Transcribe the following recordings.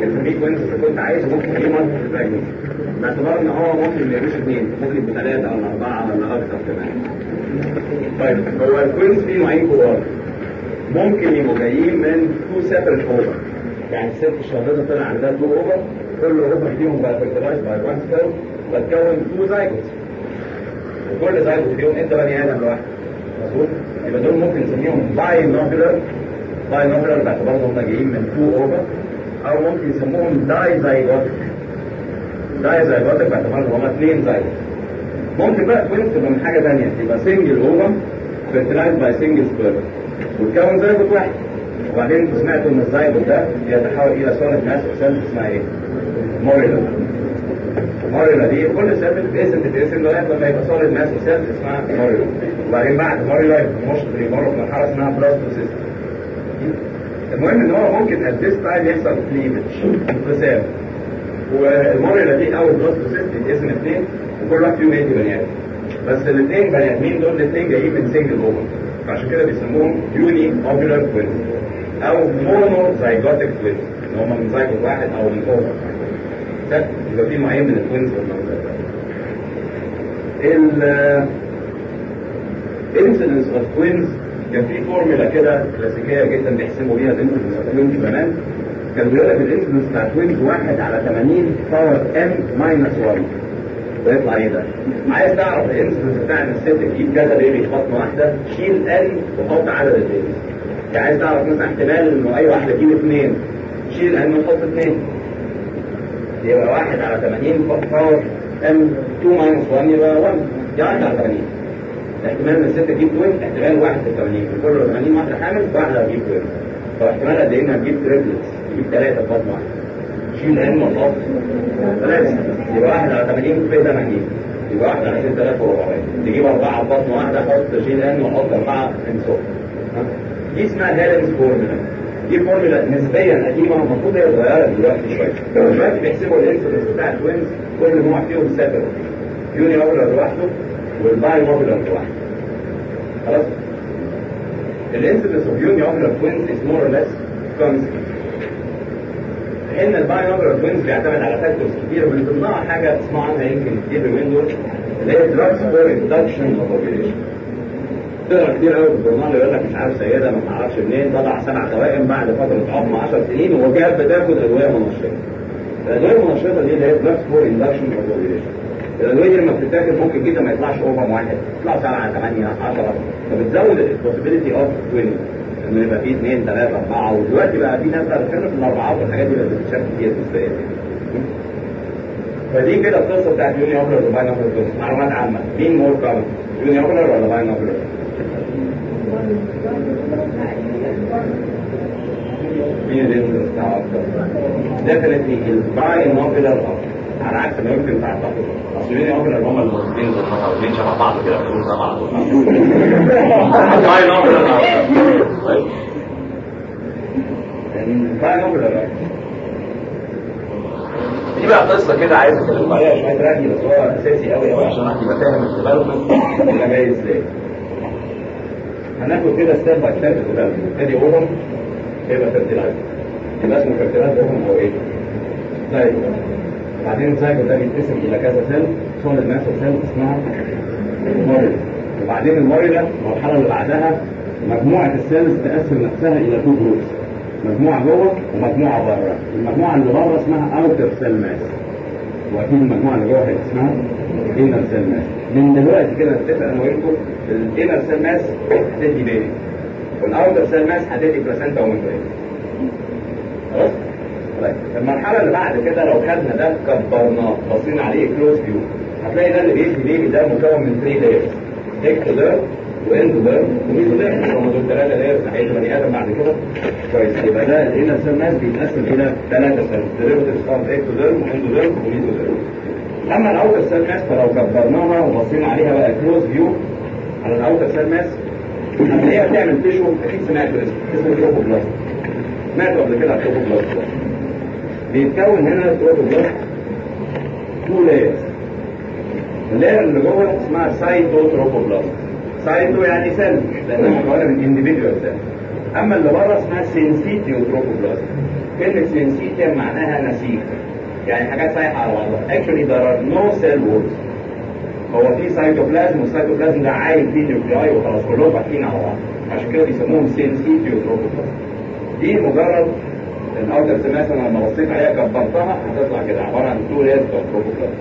ممكن تسميه كوينز اذا كنت عايز ممكن تسميه مالتي براجنسي باعتبار ان هو ممكن ما يبقوش اثنين ممكن يبقوا ثلاثه ولا اربعه ولا اكثر كمان طيب هو الكوينز فيه نوعين كبار ممكن يبقوا جايين من تو سيبريت اوفر يعني الست الشهريه طلع عندها تو اوفر كل اوفر فيهم بقى فيرتلايز باي وان سيل بتكون تو زايجوتس وكل زايجوت فيهم انت بني ادم لوحدك مظبوط يبقى دول ممكن نسميهم باي نوبلر باي نوبلر باعتبار هم جايين من تو اوفر او ممكن يسموهم داي زايجوتك داي زايجوتك باعتبار ان هم اثنين زايجوت ممكن بقى كوينز تبقى من حاجه ثانيه تبقى سنجل اوفر فيرتلايز باي سنجل سبيرم وتكون زايجوت واحد وبعدين انتوا سمعتوا ان الزايجوت ده بيتحول الى سوليد ماس سيلز اسمها ايه؟ موريلا موريلا دي كل سيل بتتقسم بتتقسم لغايه لما يبقى سوليد ماس سيلز اسمها موريلا وبعدين بعد موريلا يبقى مش بيمر في مرحله اسمها بلاستوسيست المهم ان هو ممكن ات ذيس تايم يحصل كليفج انقسام والموريلا دي او البلاستوسيست يتقسم اثنين وكل واحد فيهم يدي بني ادم بس الاثنين بني ادمين دول الاثنين جايين من سنجل اوفر فعشان كده بيسموهم يوني اوفيلر توينز او مونو زايجوتيك توينز ان هم من زايجوت واحد او من اوفر ده يبقى في نوعين من التوينز ال incidence of twins كان في فورمولا كده كلاسيكيه جدا بيحسبوا بيها الانسيدنس اوف توينز زمان كان بيقول لك الانسيدنس بتاع توينز واحد على 80 باور ام ماينس 1 ده يطلع ايه ده؟ عايز تعرف الانسيدنس بتاع ان الست تجيب كذا بيبي في بطن واحده شيل ان وحط عدد البيبي يعني عايز تعرف مثلا احتمال انه اي واحده تجيب اثنين شيل ان وحط اثنين يبقى واحد على 80 باور ام 2 ماينس 1 يبقى 1 يعني واحد على 80 احتمال ان الست تجيب توين احتمال واحد في 80 في كل 80 واحده حامل واحده هتجيب توين طب احتمال قد ايه انها تجيب تريبلتس تجيب ثلاثه في بطن واحده شيل ان وحط ثلاثه يبقى واحد على 80 في 80 يبقى واحد على 6400 تجيب اربعه في بطن واحده حط شيل ان وحط اربعه ان سوق دي اسمها هيلنز فورمولا دي فورمولا نسبيا قديمه المفروض هي اتغيرت دلوقتي شويه دلوقتي بيحسبوا الانسولين بتاع التوينز كل نوع فيهم سيبريت يوني اوفلر لوحده والباي اوفلر لوحده خلاص الانسولين اوف يوني اوفلر توينز از مور اور ليس كونستنت ان الباي اوفلر توينز بيعتمد على فاكتورز كتير من ضمنها حاجه تسمعوا عنها يمكن كتير اليومين دول اللي هي دراجز فور اندكشن اوف اوفيليشن تقرا كتير قوي في الجورنال يقول لك مش عارف سيده ما تعرفش منين طلع سبع توائم بعد فتره عمر 10 سنين وجات بتاخد ادويه منشطه. الادويه المنشطه دي اللي هي دراجز فور اندكشن اوف اوفيليشن. الادويه دي لما بتتاكل ممكن جدا ما يطلعش اوفم واحد يطلع سبعه ثمانيه 10 فبتزود البوسيبيليتي اوف توينز انه يبقى فيه اثنين ثلاثه اربعه ودلوقتي بقى في ناس بتتكلم في الاربعات والحاجات دي بقت بتتشاف كتير في السيد فدي كده القصه بتاعت يوني اوبلر وباين اوبلر معلومات عامه مين مور كومن يوني اوبلر ولا باين اوبلر؟ مين الانسلنس بتاعه اكتر؟ ديفنتلي الباين اوبلر اكتر على عكس ما يمكن تعتقد اصل يوني اوبلر هم المصريين اللي متعودين شبه بعض كده بيقولوا زي بعض باين اوبلر اكتر باين اوبلر اكتر دي بقى قصه كده عايز اتكلم عليها شويه رأي بس هو اساسي قوي قوي عشان تبقى فاهم الديفلوبمنت اللي جاي ازاي هناخد كده ستيب باي ستيب الديفلوبمنت ادي اوفم هيبقى فيرتيلايز يبقى اسمه فيرتيلايز اوفم او ايه؟ زايجو بعدين الزايجو ده بيتقسم الى كذا سيل سوليد ماسل سيل اسمها موريلا وبعدين الموريلا المرحله اللي بعدها مجموعه السيلز تقسم نفسها الى تو جروبس مجموعة جوه ومجموعة بره المجموعة اللي بره اسمها اوتر سيل ماس واكيد المجموعة اللي جوه اسمها انر سيل ماس من دلوقتي كده نتفق انا وانتم الانر سيل ماس هتدي بيبي والاوتر سيل ماس هتدي بلاسنتا ومنترين خلاص طيب المرحلة اللي بعد كده لو خدنا ده كبرناه بصينا عليه كلوز فيو هتلاقي ده اللي بيدي بيبي ده مكون من 3 لايرز اكتوديرم واندوديرم وميزوديرم هم دول ثلاثه لايرز ناحيه البني ادم بعد كده كويس يبقى ده الانر سيل ماس بيتقسم الى ثلاثه سيل ديريفيتيفز اوف اكتوديرم واندوديرم وميزوديرم اما الاوتر سيل ماس فلو كبرناها وبصينا عليها بقى كلوز فيو على الاوتر سيل ماس هتلاقيها بتعمل تيشو اكيد سمعتوا اسمه اسمه تروبوبلاست سمعتوا قبل كده على التروبوبلاست بيتكون هنا التروبوبلاست تو لايرز اللاير اللي جوه اسمها سايتوتروبوبلاست سايتو يعني سيل لانها مكونه من انديفيدوال سيل اما اللي بره اسمها سينسيتيو تروفوبلازم كلمه سينسيتيا معناها نسيج يعني حاجات سايحه على بعضها actually there are no cell walls هو في سيتوبلازم والسيتوبلازم ده عايل فيه نيوكلياي وخلاص كلهم فاتحين على بعض عشان كده بيسموهم سينسيتيو تروفوبلازم دي مجرد الاوتر مثلا لما بصيت عليها كبرتها هتطلع كده عباره عن تو لايرز اوف تروفوبلازم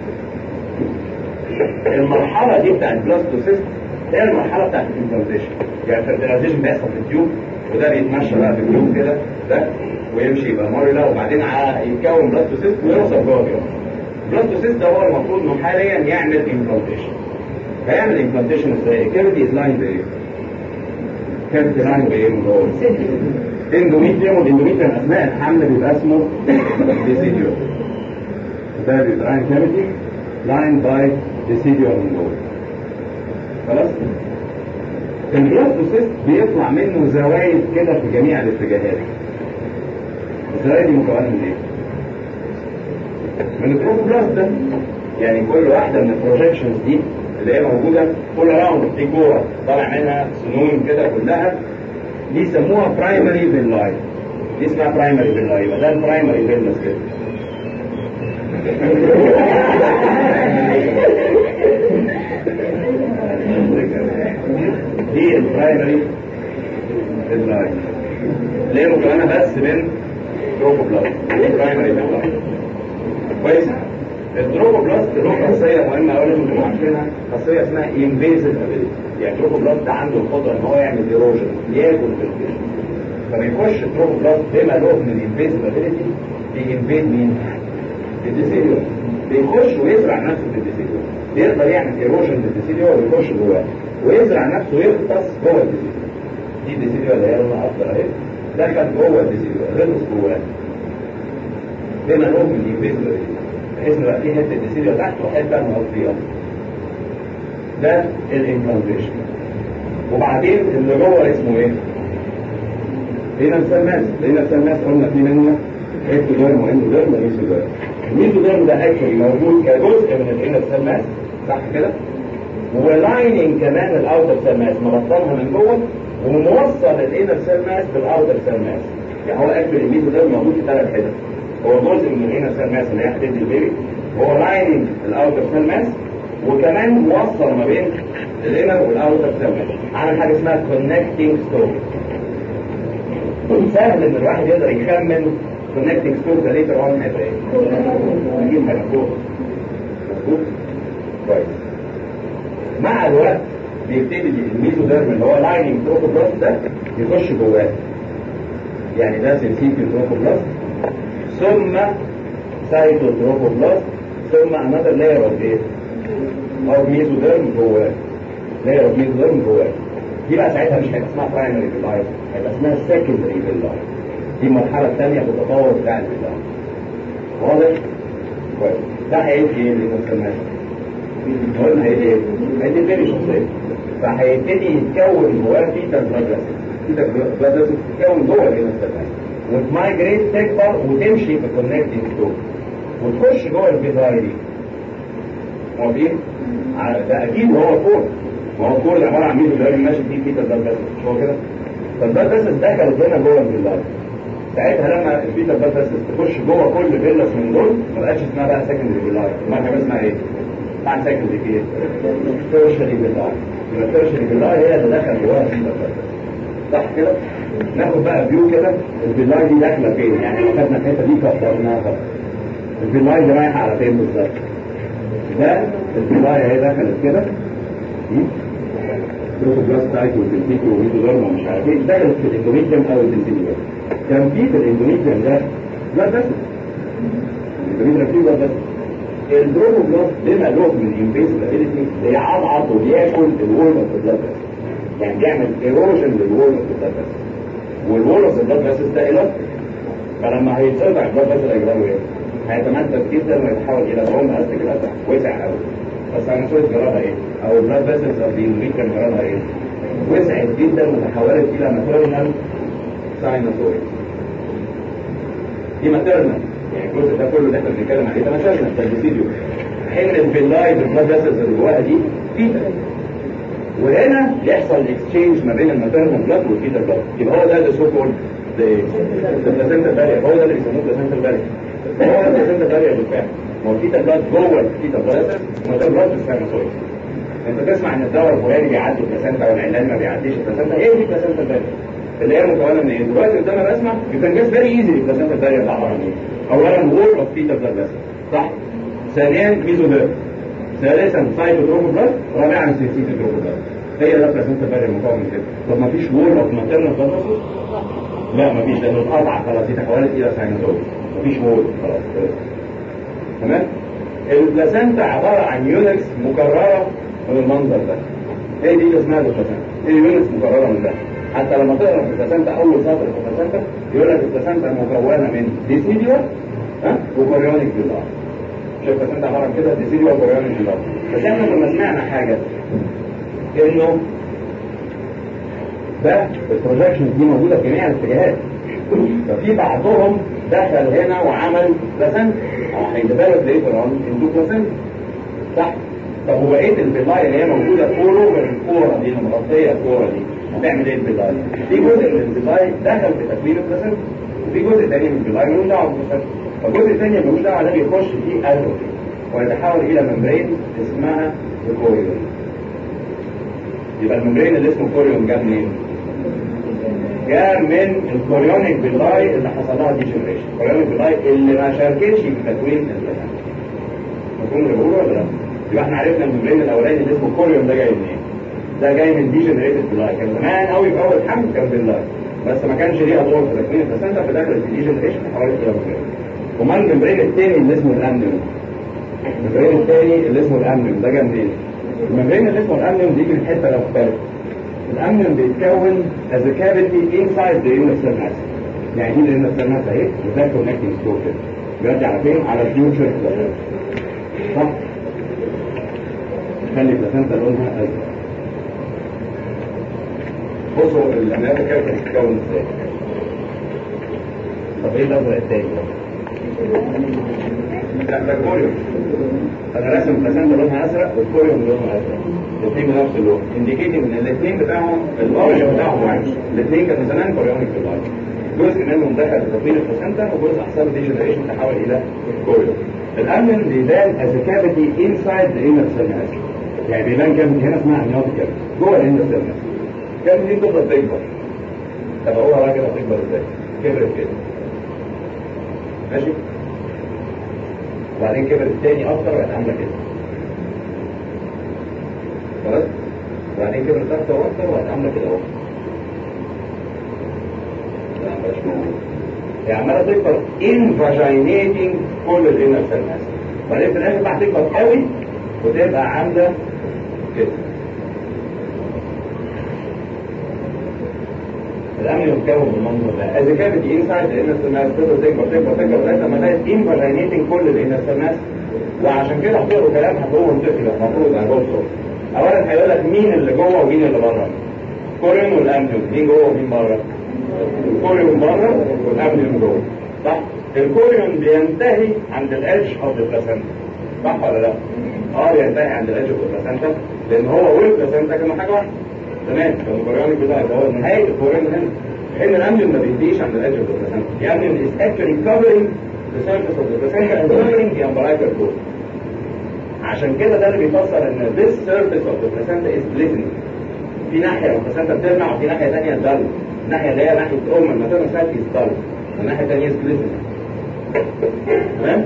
المرحله دي بتاعت البلاستوسيست هي المرحله بتاعت الانفلتريشن يعني الفرتلايزيشن بيحصل في التيوب وده بيتمشى بقى في التيوب كده ده ويمشي يبقى موريلا وبعدين يتكون بلاستوسيست ويوصل جوه الجو البلاستوسيست ده هو المفروض انه حاليا يعمل امبلانتيشن هيعمل امبلانتيشن ازاي؟ الكافيتي از لاين بايه؟ كافيتي لاين بايه من جوه؟ اندوميتريوم والاندوميتريوم اثناء الحمل بيبقى اسمه ديسيديوم ده بيبقى لاين كافيتي لاين باي ديسيديوم من جوه خلاص؟ البلاستوسيست بيطلع منه زوايد كده في جميع الاتجاهات الزوايد دي مكونه من ايه؟ من البروتوبلاست ده يعني كل واحده من البروجكشنز دي اللي هي موجوده كل راوند في جوه طالع منها سنون كده كلها دي يسموها برايمري فيلاي دي اسمها برايمري فيلاي يبقى ده البرايمري فيلنس كده دي البرايمري فيلاي اللي هي مكونه بس من تروفوبلاست دي برايمري فيلاي كويس التروفوبلاست له خاصيه مهمه قوي لازم تبقوا عارفينها خاصيه اسمها انفيزيف ابيليتي يعني التروفوبلاست ده عنده القدره ان هو يعمل ايروجن ياكل في الجسم فبيخش التروفوبلاست بما له من الانفيزيف ابيليتي بينفيد مين؟ الديسيليوم بيخش ويزرع نفسه في الديسيليوم بيقدر يعمل ايروجن للديسيليوم ويخش جواه ويزرع نفسه يغطس جوه الديسيليوم دي الديسيليوم اللي هي لونها اخضر اهي دخل جوه الديسيليوم غطس جواه بما له من الانفيزيف ابيليتي بحيث ان يبقى في حته ديسيليا تحت وحته مغطيه ده الامبلانتيشن وبعدين اللي جوه اسمه ايه؟ هنا السلماس هنا السلماس قلنا في منه اكتوديرم واندوديرم وميزوديرم الميزوديرم ده اكشولي موجود كجزء من الانر سلماس صح كده؟ ولايننج كمان الاوتر سلماس مرطبها من جوه وموصل الانر سلماس بالاوتر سلماس يعني هو اكشولي الميزوديرم موجود في ثلاث حتت هو جزء من الانر سيل ماس اللي هي حدد البيبي هو لايننج الاوتر سيل ماس وكمان موصل ما بين الانر والاوتر سيل ماس عامل حاجه اسمها كونكتنج ستور سهل ان الواحد يقدر يخمن كونكتنج ستور ده ليتر اون هيبقى ايه؟ اكيد هيبقى فوق مظبوط؟ كويس مع الوقت بيبتدي الميزوديرم اللي هو لايننج تروفوبلاست ده يخش جواه يعني ده سنسيتيف تروفوبلاست ثم سايتوتروفوبلاست ثم another layer of ايه؟ of mesoderm جواه layer of mesoderm جواه دي بقى ساعتها مش هيبقى اسمها برايمري فيلاي هيبقى اسمها سكندري فيلاي دي المرحلة الثانية في التطور بتاع الفيلاي واضح؟ كويس ده هيدي ايه اللي نسميه؟ قلنا هيدي ايه؟ هيدي البيبي شخصيا فهيبتدي يتكون جواه فيتال بلاد فيتال بلاد تتكون جوه الانستغرام وتمايجريت تكبر وتمشي في الكونكتنج ستور وتخش جوه الفيزاي دي موافقين؟ ده اكيد هو كور ما هو الكور عباره عن ميزو دايما ماشي فيه بيتا بلاد مش هو كده؟ فالبلاد فيسس دخلت هنا جوه الفيزاي ساعتها لما البيتا بلاد فيسس تخش جوه كل فيلس من دول ما بقاش اسمها بقى سكندري فيلاي امال كمان اسمها ايه؟ مع سكندري ايه؟ تيرشري فيلاي يبقى التيرشري فيلاي هي اللي دخل جواها البيتا بلاد صح كده؟ ناخد بقى فيو كده الفيلاي دي داخله فين يعني لو خدنا الحته دي كبرناها الفيلاي دي رايحه على فين بالظبط ده الفيلاي اهي دخلت كده بروتوبلاست بتاعتي والتنتيكي وميزودرم ومش عارف ايه دخلت في الاندوميتريوم او الدنسيليوم كان في في الاندوميتريوم ده بلاد بس الاندوميتريوم فيه بلاد بس البروتوبلاست بما له من الانفيزيف ابيليتي بيعضعض وبياكل الوول اوف البلاد بس يعني بيعمل ايروجن للوول اوف البلاد بس والوول اوف البلاد بس ده الاستيك فلما هيتقطع البلاد بس هيجرى ايه؟ هيتمدد جدا ويتحول الى بروم استيك الاسع وسع قوي بس انا شويه جرادها ايه؟ او البلاد فيسلز اوف ذا اندوميتريوم جرادها ايه؟ وسعت جدا وتحولت الى ماتيرنال ساينوسويد دي ماتيرنال يعني الجزء ده كله اللي احنا بنتكلم عليه ده ماتيرنال تلفزيديو حين الفيلاي بالبلاد فيسلز اللي جواها دي فيتا وهنا يحصل اكسشينج ما بين الماتيرنال بلاد والفيتال بلاد يبقى هو ده اللي سو كولد البلاسنتا بارير هو ده اللي بيسموه بلاسنتا بارير هو ده البلاسنتا بارير بالفعل ما هو الفيتال بلاد جوه الفيتال بلاد والماتيرنال بلاد سبرماتويد انت تسمع ان الدواء الفلاني بيعدي البلاسنتا والعلان ما بيعديش البلاسنتا ايه دي البلاسنتا بارير اللي هي مكونه من ايه؟ دلوقتي قدام الرسمه يو كان جاست فيري ايزي البلاسنتا بارير ده عباره عن ايه؟ اولا وول اوف فيتال بلاد بس صح؟ ثانيا ميزوديرم ثالثا سايتوتروف بلاد رابعا سيتوتروف بلاد هي ده بلاسنتا بارير مكون من كده طب ما فيش وول اوف ماتيرنال بلاد لا ما فيش لانه اتقطع خلاص دي تحولت الى ساينوزويد ما فيش وول خلاص تمام البلاسنتا عباره عن يونتس مكرره من المنظر ده هي دي اللي اسمها البلاسنتا هي يونتس مكرره من ده حتى لما تقرا في البلاسنتا اول سطر في البلاسنتا يقول لك البلاسنتا مكونه من ديسيديو ها وكوريونيك بيضاء شوف البلاسنتا عباره عن كده ديسيديو وكوريونيك بيضاء بس احنا كنا سمعنا حاجه انه ده البروجكشن دي موجوده في جميع الاتجاهات ففي بعضهم دخل هنا وعمل بلاسنتا او هيديفلوب ليتر اون انتو بلاسنتا صح طب وبقيه البلاي اللي هي موجوده كوره من الكوره دي المغطيه الكوره دي هتعمل ايه البلاي؟ في جزء من البلاي دخل في تكوين البلاسنتا وفي جزء تاني من البلاي ملوش دعوه بالبلاسنتا فالجزء الثاني ملوش دعوه ده بيخش فيه اتروفي ويتحول الى ممبرين اسمها الكوريون يبقى الممبرين اللي اسمه كوريون جاب منين؟ جاء من الكوريونيك بلاي اللي حصل لها ديجنريشن الكوريونيك بلاي اللي ما شاركتش في تكوين البلاسنتا مفهوم اللي بقوله ولا لا؟ يبقى احنا عرفنا الممبرين الاولاني اللي اسمه كوريون ده جاي منين؟ ده جاي من ديجنريتد بلاي كان زمان قوي في اول حمل كان بلاي بس ما كانش ليها دور في تكوين البلاسنتا فدخلت في ديجنريشن حوالي الى ممبرين امال الممبرين الثاني اللي اسمه الامنيوم الممبرين الثاني اللي اسمه الامنيوم ده جاي منين؟ الممبرين اللي اسمه الامنيوم بيجي من حته مختلفه الامنيوم بيتكون as a cavity inside the inner cell mass يعني دي الانر cell mass اهي وده connecting structure بيرجع على فين؟ على الفيوتشر صح؟ خلي البلاسنتا لونها ازرق بصوا الاملاك كده بتتكون ازاي طب ايه الازرق التاني ده؟ لا ده كوريوم انا راسم بلاسنتا لونها ازرق والكوريوم لونها ازرق الاثنين بنفس اللون انديكيتنج ان الاثنين بتاعهم الاوريجن بتاعهم واحد الاثنين كانوا زمان كوريونيك بلاي جزء منهم دخل في تطوير البلاسنتا وجزء حصل له ديجنريشن تحول الى كوريوم الامن بيبان از كافيتي انسايد ذا انر سيل ماس يعني بيبان كافيتي هنا اسمها امنيوتيك كافيتي جوه الانر سيل ماس الكافيتي دي تفضل تكبر طب هو بقى كده هتكبر ازاي؟ كبرت كده ماشي وبعدين كبرت تاني اكتر بقت عامله كده خلاص وبعدين كبرت اكتر واكتر وبقت عامله كده اهو لا مش موجود هي عماله تكبر انفاجينيتنج كل الانر سيل ماس بعدين في الاخر بقى تكبر قوي وتبقى عامله كده الامن متكون بالمنظر ده از كافيتي انسايد الانر سيل ماس تفضل تكبر تكبر تكبر لغايه لما بقت انفاجينيتنج كل الانر سيل ماس وعشان كده هتقروا كلام هتقولوا منطقي المفروض انا بوصل اولا هيقول لك مين اللي جوه ومين اللي بره كوريون والامنيوم مين جوه ومين بره الكوريون بره والامنيوم جوه صح الكوريون بينتهي عند الادج اوف ذا بلاسنتا صح ولا لا اه بينتهي عند الادج اوف ذا بلاسنتا لان هو والبلاسنتا كانوا حاجه واحده تمام كان الكوريون بتاعي هو نهايه الكوريون هنا حين الامنيوم ما بينتهيش عند الادج اوف ذا بلاسنتا الامنيوم is actually covering the surface of the placenta and covering the umbilical cord عشان كده ده اللي بيفسر ان this surface of the placenta is glistening في ناحيه البلاسنتا بتلمع وفي ناحيه ثانيه دل الناحيه اللي هي ناحيه ام الماتيرنال سايت is dull والناحيه الثانيه is glistening تمام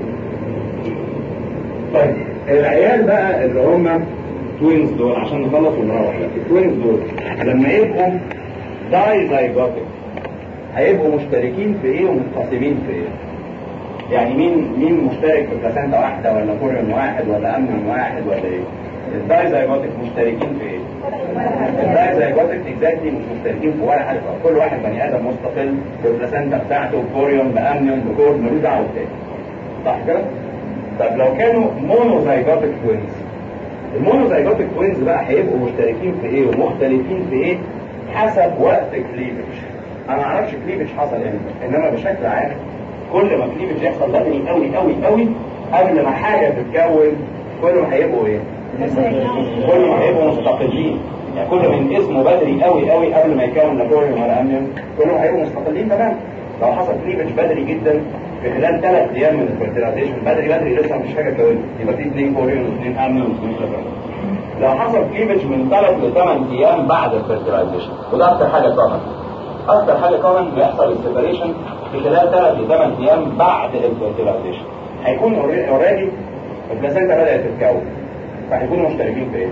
طيب العيال بقى اللي هم توينز دول عشان نخلص ونروح التوينز دول لما يبقوا داي زايجوتيك هيبقوا مشتركين في ايه ومنقسمين في ايه يعني مين مين مشترك في بلاسنتا واحده ولا كوريون واحد ولا امنون واحد ولا ايه الداي زايجوتيك مشتركين في ايه الداي زايجوتيك اكزاكتلي مش مشتركين في ولا حاجه كل واحد بني ادم مستقل بالبلاسنتا بتاعته كوريون بامنيون بكورد ملوش دعوه بالتاني صح كده طب لو كانوا مونوزايجوتيك توينز المونوزايجوتيك توينز بقى هيبقوا مشتركين في ايه ومختلفين في ايه حسب وقت كليفج انا ما اعرفش كليفج حصل امتى انما بشكل عام كل ما كليفج يحصل بدري قوي قوي قوي قبل ما حاجه تتكون كل ما هيبقوا ايه كل ما هيبقوا مستقلين يعني كل من اسمه بدري قوي قوي قبل ما يكون نابوريون ولا امنيون كلهم هيبقوا مستقلين تماما لو حصل كليفج بدري جدا في خلال ثلاث ايام من الفرتيلايزيشن بدري بدري لسه مفيش حاجه كونت يبقى في اثنين كوريون واثنين امنيون واثنين لابرامين لو حصل كليفج من ثلاث لثمان ايام بعد الفرتيلايزيشن وده اكتر حاجه كومن اكتر حاجه كومن بيحصل السيبريشن في خلال ثلاث لثمان ايام بعد الفرتيلايزيشن هيكون اوريدي البلاسينتا بدات تتكون فهيكونوا مشتركين في ايه؟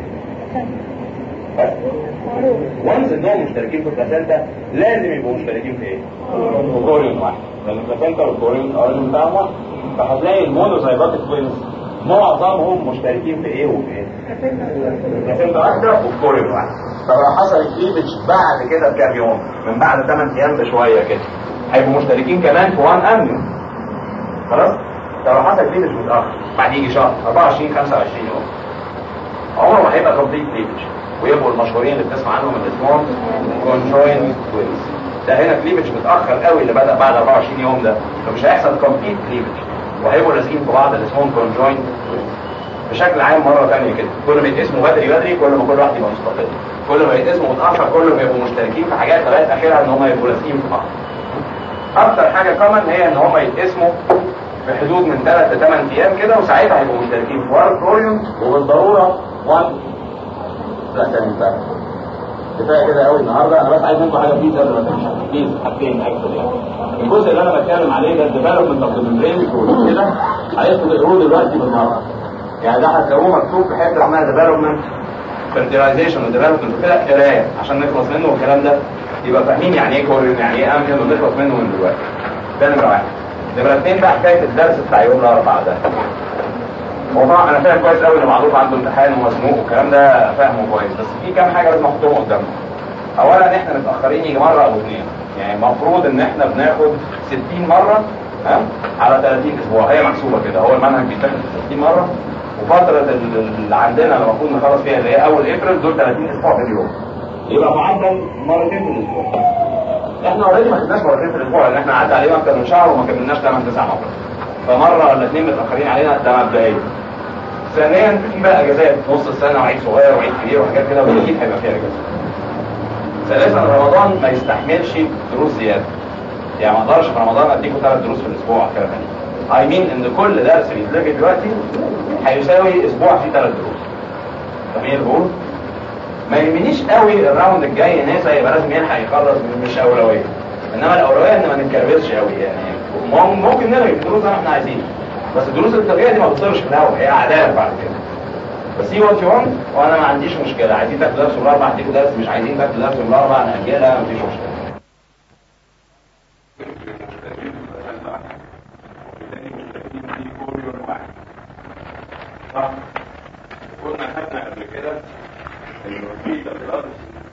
بس وانس انهم مشتركين في البلاسينتا لازم يبقوا مشتركين في ايه؟ في كوريون واحد لان البلاسينتا والكوريون الاوريجن بتاعهم واحد فهتلاقي المونوزايباتيك توينز معظمهم مشتركين في ايه وفي ايه؟ بلاسينتا واحده وفي كوريون واحد طب لو حصل كليفج بعد كده بكام يوم من بعد 8 ايام بشويه كده هيبقوا مشتركين كمان في وان امنيون خلاص؟ طب لو حصل كليفج متاخر بعد يجي شهر 24 25 يوم عمره ما هيبقى كومبليت كليفج ويبقوا المشهورين اللي بتسمع عنهم اللي اسمهم كونجوين توينز ده هنا كليفج متاخر قوي اللي بدا بعد 24 يوم ده فمش هيحصل كومبليت كليفج وهيبقوا لازقين في بعض اللي اسمهم كونجوين توينز بشكل عام مره ثانيه كده كل ما يتقسموا بدري بدري كل ما كل واحد يبقى مستقل كل ما يتقسموا متاخر كل ما يبقوا مشتركين في حاجات لغايه اخرها ان هم يبقوا لازقين في بعض اكتر حاجه كومن هي ان هم يتقسموا في حدود من 3 ل 8 ايام كده وساعتها هيبقوا مشتركين في وان كوريون وبالضروره وان لا تاني بقى كفايه كده قوي النهارده انا بس عايز منكم حاجه بليز قبل ما تمشي بليز حاجتين اكتر يعني الجزء اللي انا بتكلم عليه ده الديفلوبمنت اوف ذا ميمبرين كده عايزكم تقروه دلوقتي بالمره يعني ده هتلاقوه مكتوب في حته اسمها ديفلوبمنت فيرتيلايزيشن وديفلوبمنت وكده قرايه عشان نخلص منه والكلام ده يبقى فاهمين يعني ايه كوريون يعني ايه امكن ونخلص منه من دلوقتي ده نمره واحد نمره اثنين بقى حكايه الدرس بتاع يوم الاربعاء ده هو طبعا انا فاهم كويس قوي ان معروف عنده امتحان ومزنوق والكلام ده فاهمه كويس بس في كام حاجه لازم احطهم قدامنا اولا احنا متاخرين يجي مره او اثنين يعني المفروض ان احنا بناخد 60 مره ها على 30 اسبوع هي محسوبه كده هو المنهج بيتاخد 60 مره وفتره اللي عندنا اللي المفروض نخلص فيها اللي هي اول ابريل دول 30 اسبوع في اليوم يبقى معدل مرتين في الاسبوع احنا اوريدي ما خدناش مرتين في الاسبوع لان احنا عدى علينا اكتر من شهر وما كملناش 8 9 مرات فمره ولا اثنين متاخرين علينا ده مبدئيا ثانيا في بقى اجازات نص السنه وعيد صغير وعيد كبير وحاجات كده واكيد هيبقى فيها اجازات ثالثا رمضان ما يستحملش دروس زياده يعني ما اقدرش في رمضان اديكم ثلاث دروس في الاسبوع كده اي مين ان كل درس بيتلغي دلوقتي هيساوي اسبوع فيه ثلاث دروس فاهمين البول ما يهمنيش قوي الراوند الجاي ناس هيبقى لازم يلحق يخلص مش اولويه انما الاولويه ان ما نتكربسش قوي يعني ممكن نلغي الدروس زي ما احنا عايزين بس الدروس التلغيه دي ما بتصيرش في الاول هي اعداد بعد كده بس هي وات يو وانا ما عنديش مشكله عايزين تاخدوا درس يوم الاربعاء هديكوا درس مش عايزين تاخدوا درس يوم الاربعاء ناجلها مفيش مشكله صح كنا خدنا قبل كده انه في تبلغ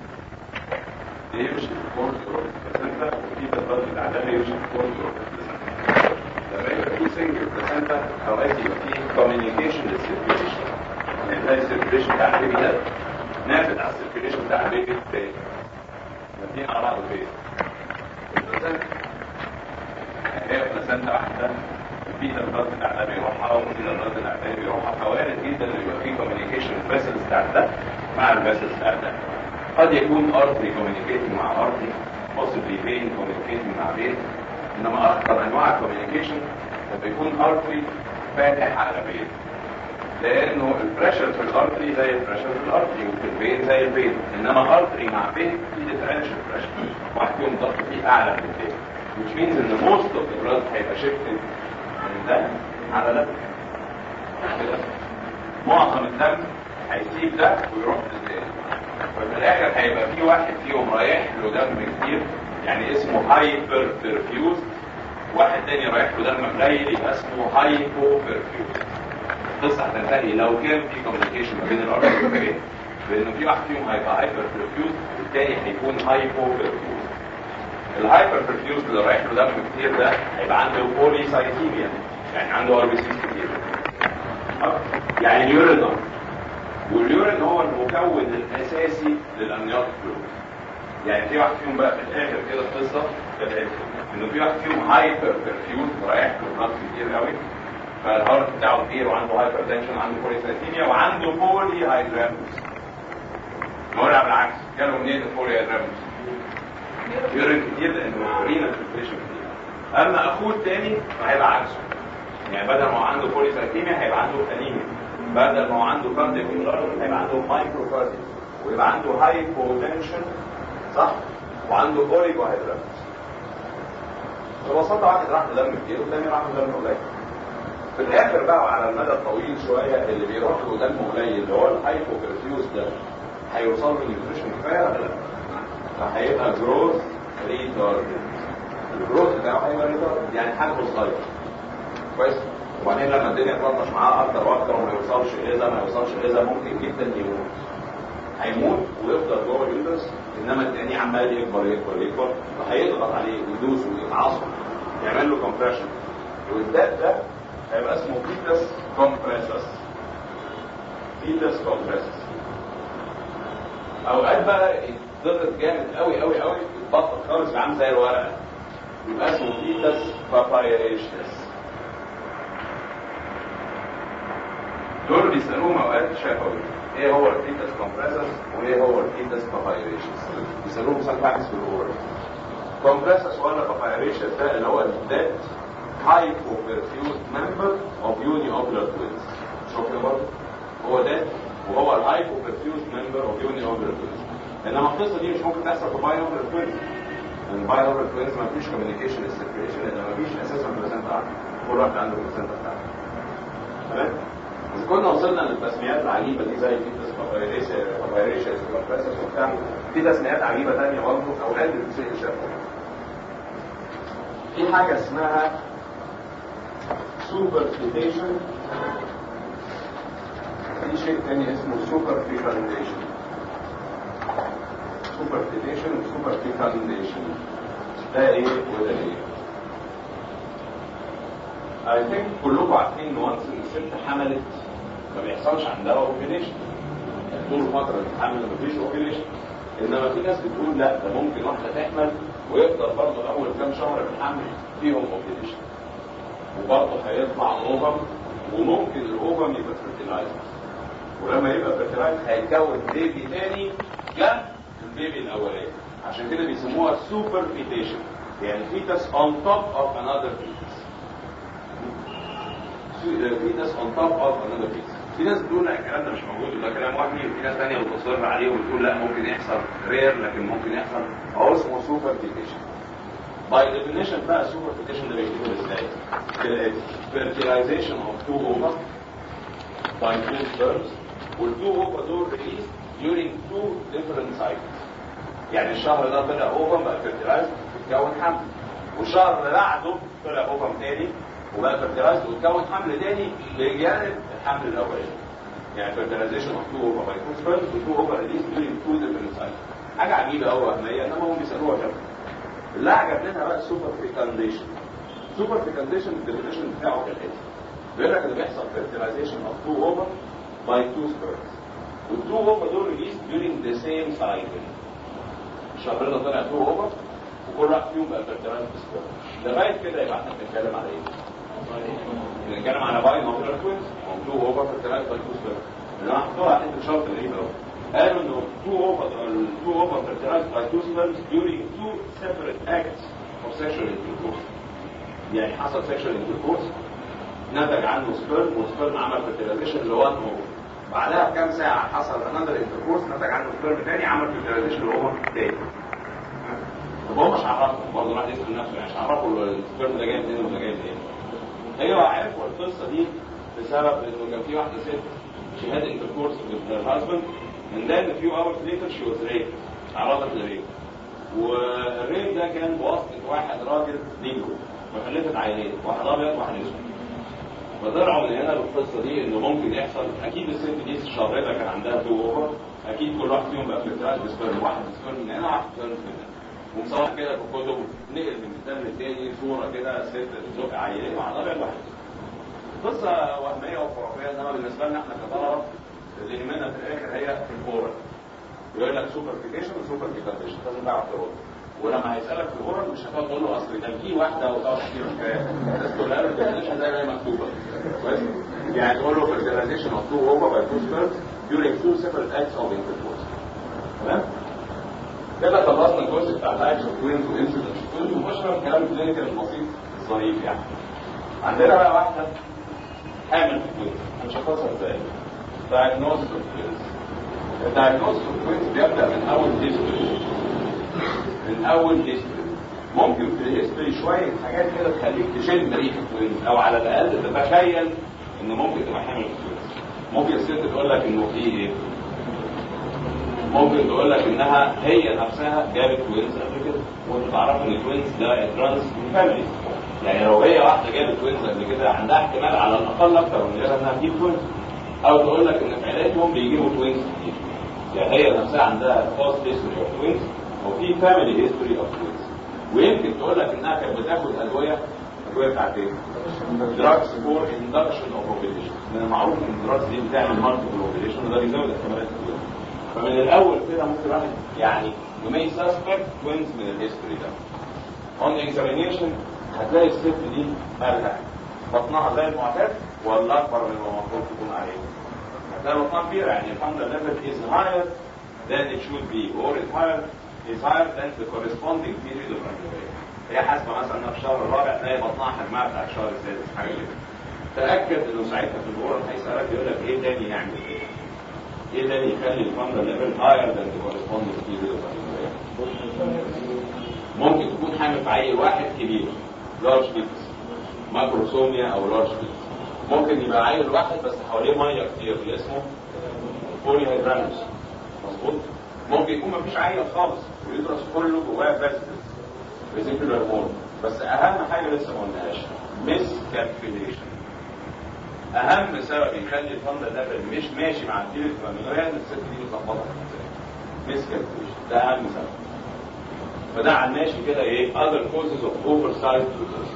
يمشي في كورس بلاسنتا وفي تبلغ العدالة يمشي في كورس بلاسنتا لما يبقى في سنجل بلاسنتا اوقات يبقى في كوميونيكيشن للسيركيليشن يعني تلاقي السيركيليشن بتاع البيبي ده نافذ على السيركيليشن بتاع البيبي التاني الاثنين على بعض فين البلاسنتا هي بلاسنتا واحدة في ضربات الاعلام يروحها وفي ضربات الاعلام يروحها فوارد جدا ان يبقى في كوميونيكيشن الفاسلز بتاع ده مع الفاسلز بتاع ده قد يكون ارتري كوميونيكيتنج مع ارتري possibly فين كوميونيكيتنج مع فين انما اكثر انواع الكوميونيكيشن لما يكون ارتري فاتح على فين لانه البريشر في الارتري زي البريشر في الارتري وفي الفين زي الفين انما ارتري مع فين في ديفرنشال بريشر واحد فيهم ضغط فيه اعلى من الثاني which means ان most of the blood هيبقى shifted من ده على ده كده معظم الدم هيسيب ده ويروح للتاني ففي الاخر هيبقى في واحد فيهم رايح له دم كتير يعني اسمه هايبر بيرفيوز واحد تاني رايح له دم قليل يبقى اسمه هايبو بيرفيوز القصه هتنتهي لو كان في كوميونيكيشن ما بين الارض والبيت لانه في واحد فيهم هيبقى هايبر بيرفيوز والتاني هيكون هايبو بيرفيوز الهايبر بيرفيوز اللي رايح له دم كتير ده هيبقى عنده بولي سايتيميا يعني عنده ار بي سي كتير يعني اليورين واليورين هو المكون الاساسي للامنيات فلويد يعني في واحد فيهم بقى في الاخر كده القصه انه في واحد فيهم هايبر بيرفيوز رايح له بلاد كتير قوي فالهارت بتاعه كبير وعنده هايبر تنشن عنده بولي سايتيميا وعنده بولي هايدراموس نقولها بالعكس جاله منين الفوريا ريمز يورين كتير لانه رينا فلتريشن كتير اما اخوه الثاني هيبقى عكسه يعني بدل ما هو عنده بوليسايتيميا هيبقى عنده انيميا بدل ما هو عنده كاردياك هيبقى عنده مايكرو ويبقى عنده هايبوتنشن صح وعنده اوريجو هيدرامز ببساطه واحد راح دم كتير والثاني راح دم قليل في الاخر بقى وعلى المدى الطويل شويه اللي بيروح له دم قليل اللي هو الهايبوبرفيوز ده هيوصل له نيوتريشن كفايه ولا لا؟ فهيبقى جروث ريتارد الجروث بتاعه هيبقى ريتارد يعني حجمه صغير كويس وبعدين لما الدنيا تلطش معاه اكتر واكتر وما يوصلش غذاء ما يوصلش غذاء ممكن جدا يموت هيموت ويفضل جوه اليوترس انما التاني عمال يكبر يكبر يكبر فهيضغط عليه ويدوس ويتعصب يعمل له كومبريشن والدات ده هيبقى اسمه فيتس كومبريسس فيتس كومبريسس اوقات بقى يتضغط جامد قوي قوي قوي يتبطل خالص يبقى عامل زي الورقه يبقى اسمه فيتس بابايريشنس دول بيسالوهم اوقات شفوي ايه هو الفيتس كومبريسس وايه هو الفيتس بابايريشنس بيسالوهم سؤال بحث في الاورال كومبريسس ولا بابايريشنس ده اللي هو الذات hypoperfused member of uniocular twins شوف كده برضه هو ده وهو الهايبوبرفيوز member of uniocular twins انما القصه دي مش ممكن تحصل في باينوبلر توينز لان باينوبلر توينز ما فيش كوميونيكيشن سيركيليشن لان ما فيش اساسا بلاسنتا كل واحد عنده بلاسنتا بتاعته تمام اذا كنا وصلنا للتسميات العجيبه دي زي فيتس بابايريشيس كومبريسس وبتاع في تسميات عجيبه ثانيه برضه اوقات بتسال شافوا في حاجه اسمها سوبر فيتيشن في شيء تاني اسمه سوبر فيكاليزيشن سوبر فيتيشن وسوبر فيكاليزيشن ده ايه وده ايه I think كلكم عارفين ان وانس ان الست حملت ما بيحصلش عندها اوبيليشن طول فترة الحمل ما فيش اوبيليشن انما في ناس بتقول لا ده ممكن واحدة تحمل ويفضل برضه اول كام شهر في الحمل فيهم اوبيليشن وبرضه هيطلع اوفم وممكن الاوفم يبقى فيرتيلايز ولما يبقى فيرتيلايز هيكون بيبي تاني جنب البيبي الاولاني عشان كده بيسموها سوبر فيتيشن يعني فيتس اون توب اوف انذر فيتس فيتس اون توب اوف انذر فيتس في ناس بتقول لا الكلام ده مش موجود وده كلام وهمي وفي ناس ثانيه بتصر عليه وبتقول لا ممكن يحصل رير لكن ممكن يحصل هو اسمه سوبر فيتيشن باي ديفينيشن بقى سوبر فيتيشن ده بيكتبه ازاي؟ بالاتي fertilization of two ovum by two sperms والتو اوفا دول released during two different cycles يعني الشهر ده طلع اوفم بقى fertilized وتكون حمل والشهر اللي بعده طلع اوفم تاني وبقى fertilized وتكون حمل تاني بجانب الحمل الاولاني يعني fertilization of two ovum by two sperms والتو اوفا released during two different cycles حاجه عجيبه قوي وهميه انما هم بيسالوها كده اللي عجب منها بقى السوبر فيكانديشن السوبر فيكانديشن الديفينيشن بتاعه كالاتي بيقول لك اللي بيحصل fertilization of two ovum by two sperms والتو اوفر دول ريليز during the same cycle الشهر ده طلع تو اوفر وكل واحد فيهم بقى fertilized سبيرم لغايه كده يبقى احنا بنتكلم على ايه؟ بنتكلم على باي نوبلر توينز او تو اوفر fertilized by two sperm اللي حطوها على حته شرط غريب قوي قالوا انه two over two over fertilized by two sperms during two separate acts of sexual intercourse يعني حصل sexual intercourse نتج عنه سبرم والسبرم عمل fertilization اللي هو اوفر بعدها بكام ساعة حصل another intercourse نتج عنه سبرم تاني عمل fertilization اللي هو تاني طب هو مش عرفهم برضه راح يسأل نفسه يعني مش عرفوا السبرم ده جاي منين ولا جاي منين ايوه عرفوا القصة دي بسبب انه كان في واحدة ست she had intercourse with her husband and then a few hours later she was raped تعرضت لريب والريب ده كان بواسطة واحد راجل نيجرو وخلفت عيلين واحد ابيض وواحد اسود فطلعوا من هنا بالقصه دي انه ممكن يحصل اكيد الست دي الشهر ده كان عندها تو اوفر اكيد كل واحد فيهم بقى فلترات بسبرم واحد بسبرم من هنا واحد بسبرم من هنا ومصور كده في الكتب نقل من كتاب للتاني صوره كده ست بتزق عيلين واحد ابيض واحد اسود قصه وهميه وخرافيه انما بالنسبه لنا احنا كطلبه اللي يهمنا في الاخر هي الكوره يقول لك سوبر فيكيشن وسوبر فيكيشن لازم تعرف ترد ولما هيسالك في الغرض مش هتقعد تقول له اصل ده في واحده وتقعد تحكي له حكايه الناس كلها ما بتعملش زي ما هي مكتوبه كويس يعني تقول له fertilization of two ovum by two sperms during two separate acts of intercourse تمام كده خلصنا الجزء بتاع الاكشن توينز وانسيدنت توينز وبشرح الكلام الكلينيكال البسيط الظريف يعني عندنا بقى واحده حامل في توينز هنشخصها ازاي؟ diagnosis of twins الدايجنوستيك اوف توينز بيبدا من اول هيستوري من اول هيستوري ممكن في الهيستوري شويه حاجات كده تخليك تشم ريحه توينز او على الاقل تتخيل ان ممكن تبقى حامل في توينز ممكن الست تقول لك انه في ايه ممكن تقول لك انها هي نفسها جابت توينز قبل كده وانت تعرف ان التوينز ده ترانس فاميلي يعني لو هي واحده جابت توينز قبل كده عندها احتمال على الاقل اكتر من غيرها انها تجيب توينز او تقول لك ان في عيلتهم بيجيبوا توينز كتير يعني هي نفسها عندها فاست هيستوري اوف توينز او في فاميلي هيستوري اوف توينز ويمكن تقول لك انها كانت بتاخد ادويه الادويه بتاعت ايه؟ دراجز فور اندكشن اوف اوبريشن من المعروف ان الدراجز دي بتعمل مالتيبل اوبريشن وده بيزود احتمالات التوينز فمن الاول كده ممكن واحد يعني يمي سسبكت توينز من الهيستوري ده اون اكزامينيشن هتلاقي الست دي مالها بطنها زي المعتاد ولا اكبر من المفروض تكون عليه هتلاقي بطنها كبيره يعني الفاندر ليفل is higher than it should be or is higher is higher than the corresponding period of amenorrhea هي حاسبه مثلا انها في الشهر الرابع تلاقي بطنها حجمها بتاع الشهر السادس حاجه كده تاكد انه ساعتها في الاورال هيسالك يقول لك ايه تاني يعمل ايه ايه تاني يخلي الفاندر ليفل higher than the corresponding period of amenorrhea ممكن تكون حامل في عيل واحد كبير لارج بيتس ماكروسوميا او لارج بيتس ممكن يبقى عيل واحد بس حواليه ميه كتير اللي اسمه بولي هيدرانوس مظبوط ممكن يكون مفيش عيل خالص ويدرس كله جواه فاسيتس فيزيكولار مول بس اهم حاجه لسه ما قلناهاش ميس كالكوليشن اهم سبب يخلي الفندق ليفل مش ماشي مع الديل الفاميليا ان الست دي متلخبطه ميس كالكوليشن ده اهم سبب فده على الماشي كده ايه other causes of oversized uterus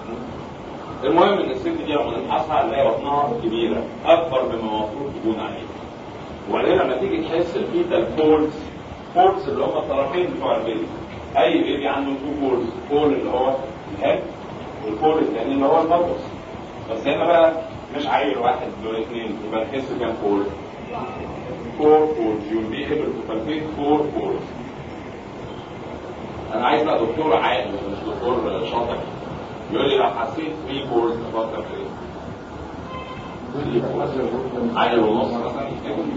المهم ان الست دي لما نفحصها نلاقي بطنها كبيره اكبر مما المفروض تكون عليه وبعدين لما تيجي تحس الفيتال فولز فولز اللي هم الطرفين بتوع البيبي اي بيبي عنده تو فولز فول اللي هو الهيد والفول الثاني اللي هو البطس بس هنا بقى مش عيل واحد دول اثنين يبقى نحس كام فول فور فولز you'll be able to palpate four folds انا عايز بقى دكتور عاقل مش دكتور شاطر يقول لي لو حسيت 3 فورز افكر في ايه؟ عيل ونص مثلا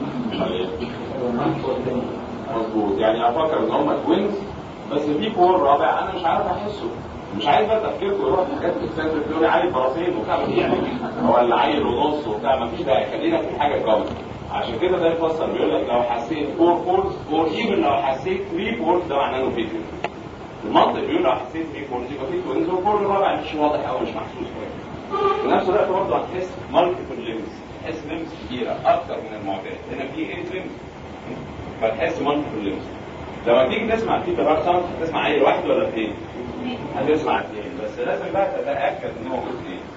مظبوط يعني افكر ان هم توينز بس في فور رابع انا مش عارف احسه مش عايز بقى تفكيركم يروح لحاجات اكسنتريك تقول لي عيل براسين وبتاع يعني ولا عيل ونص وبتاع ما فيش داعي خلينا في الحاجه الجامده عشان كده ده يفسر بيقول لك لو حسيت 4 فورز اور ايفن لو حسيت 3 فورز ده معناه انه في توينز المنطق بيقول لو حسيت 3 فورز يبقى في توينز والفور الرابع مش واضح قوي مش محسوس كويس في نفس الوقت برضه هتحس مالتيبل ليمز تحس ليمز كبيره اكتر من المعتاد هنا في 8 ليمز فتحس مالتيبل ليمز لما تيجي تسمع في تبار ساوند هتسمع عيل واحد ولا اثنين؟ هتسمع اثنين بس لازم بقى تتاكد ان هو جزء ايه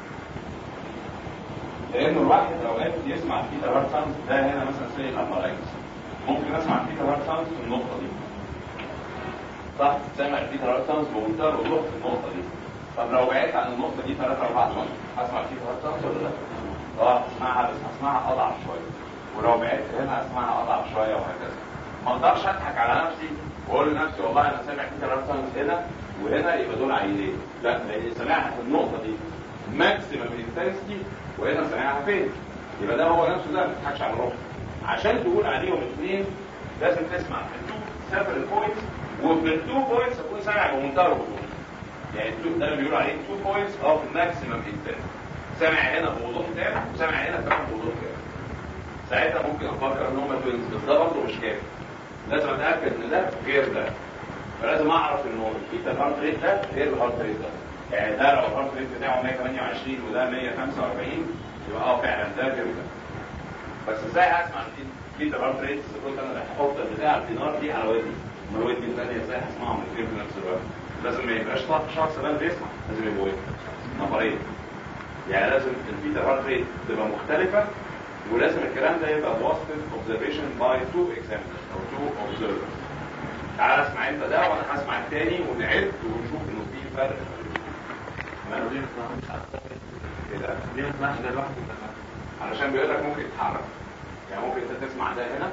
لانه الواحد لو قال يسمع في تبار ساوند ده هنا مثلا زي الابارايتس ممكن اسمع في تبار ساوند في النقطه دي صح سامع في تبار ساوند بمنتهى الوضوح في النقطه دي طب لو بعدت عن النقطه دي 3 4 سم هسمع في تبار ساوند ولا لا؟ اه اسمعها بس هسمعها اضعف شويه ولو بعدت هنا اسمعها اضعف شويه وهكذا ما اقدرش اضحك على نفسي واقول لنفسي والله انا سامع في تبار ساوند هنا وهنا يبقى دول عيلين لا لان سامعها في النقطه دي ماكسيمم انتنسيتي وهنا سامعها فين يبقى ده هو نفسه ده ما تضحكش على روحك عشان تقول عليهم الاثنين لازم تسمع في التو سافر البوينتس وفي التو بوينتس تكون سامع بمنتهى الوضوح يعني التو ده اللي بيقولوا عليه تو بوينتس اوف ماكسيمم انتنسيتي سامع هنا بوضوح تام وسامع هنا كمان بوضوح تام ساعتها ممكن افكر ان هم توينز بس ده برضه مش كافي لازم اتاكد ان ده غير ده فلازم اعرف انه البيتا الهارت ريت ده غير الهارت ريت ده يعني ده لو الهارت ريت بتاعه 128 وده 145 يبقى اه فعلا ده غير ده بس ازاي اسمع البيتا الهارت ريت اذا كنت انا هحط البتاع الدينار دي على ودني ما ودني الثانيه ازاي هسمعهم الاثنين في نفس الوقت لازم ما يبقاش شخص بس بيسمع لازم يبقوا ايه؟ نفرين يعني لازم البيتا الهارت ريت تبقى مختلفه ولازم الكلام ده يبقى بواسطه observation by two examiners او two observers تعال اسمع انت ده وانا هسمع التاني ونعد ونشوف انه في فرق تمام ليه ما كده ليه ما تسمعش ده لوحده علشان بيقول لك ممكن يتحرك يعني ممكن انت تسمع ده هنا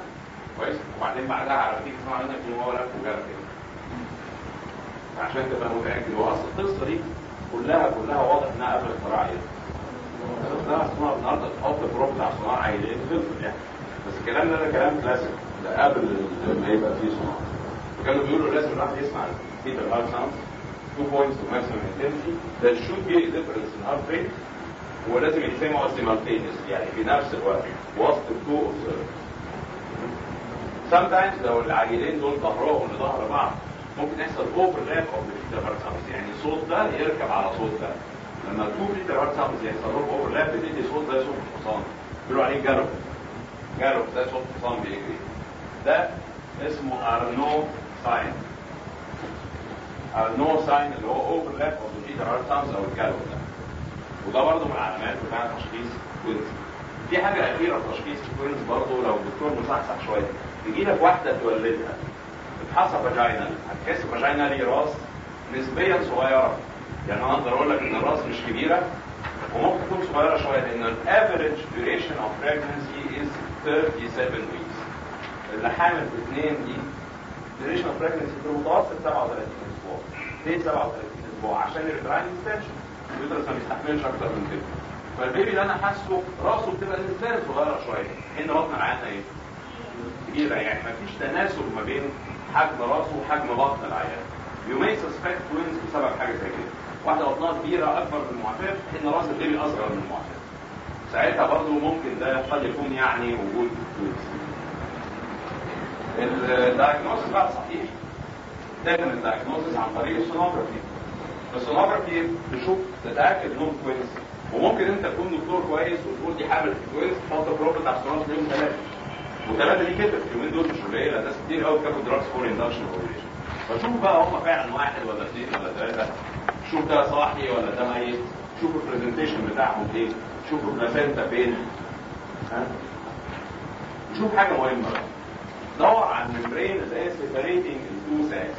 كويس وبعدين بعدها على نتيجه اسمها عندك ان هو لف وجرى كده عشان تبقى متاكد هو اصل القصه دي كلها كلها واضح انها قبل اختراع ايه؟ اختراع صناعه النهارده تحط البروب بتاع صناعه عينين خلصت يعني بس الكلام ده ده كلام كلاسيك ده قبل ما يبقى فيه صناعه فكانوا بيقولوا لازم الواحد يسمع البيتر هارت ساوند 2 points of maximum intensity there should be a difference in heart rate ولازم يتسمعوا simultaneously يعني في نفس الوقت وسط التو observers sometimes لو العيلين دول ظهرهم لظهر بعض ممكن يحصل overlap of the beta heart sounds يعني صوت ده يركب على صوت ده لما تو beta heart sounds يحصل لهم overlap بتدي صوت زي صوت الحصان بيقولوا عليه جرب جرب زي صوت الحصان بيجري ده اسمه ارنو ساين ارنو ساين اللي هو overlap of the beta heart sounds او الجرب ده وده برضه من العلامات بتاع تشخيص كوينز في حاجة أخيرة في تشخيص كوينز برضه لو الدكتور مصحصح شوية تجي لك واحدة تولدها تتحصى فاجينال هتحس فاجينالي راس نسبيا صغيرة يعني أنا أقدر أقول لك إن الراس مش كبيرة وممكن تكون صغيرة شوية لأن الافريج duration of pregnancy is 37 weeks اللي حامل في اثنين دي duration of pregnancy في المتوسط 37 أسبوع ليه 37 أسبوع؟ عشان الريتراين extension اليوترس ما بيستحملش اكتر من كده فالبيبي اللي انا حاسه راسه بتبقى نسبيا صغيره شويه ان بطن العيان ايه؟ كبيره يعني ما فيش تناسب ما بين حجم راسه وحجم بطن العيان يو مي سسبكت توينز بسبب حاجه زي كده واحده بطنها كبيره اكبر من المعتاد ان راس البيبي اصغر من المعتاد ساعتها برضه ممكن ده قد يكون يعني وجود توينز الدايجنوستس بقى صحيح دايما الدايجنوستس عن طريق السونوجرافي السونوجرافي تشوف تتاكد انهم كويس وممكن انت تكون دكتور كويس وتقول دي حامل كويس تحط البروب بتاع السونوجرافي يوم ثلاثه وثلاثه دي كده اليومين دول مش قليله ناس كتير قوي بتاخد دراجز فور اندكشن اوبريشن فشوف بقى هم فعلا واحد ولا اثنين ولا ثلاثه شوف ده صاحي ولا ده ميت شوف البرزنتيشن بتاعهم ايه شوف البلاسنتا فين ها شوف حاجه مهمه بقى دور على الممبرين اللي هي سيبريتنج التو ساكس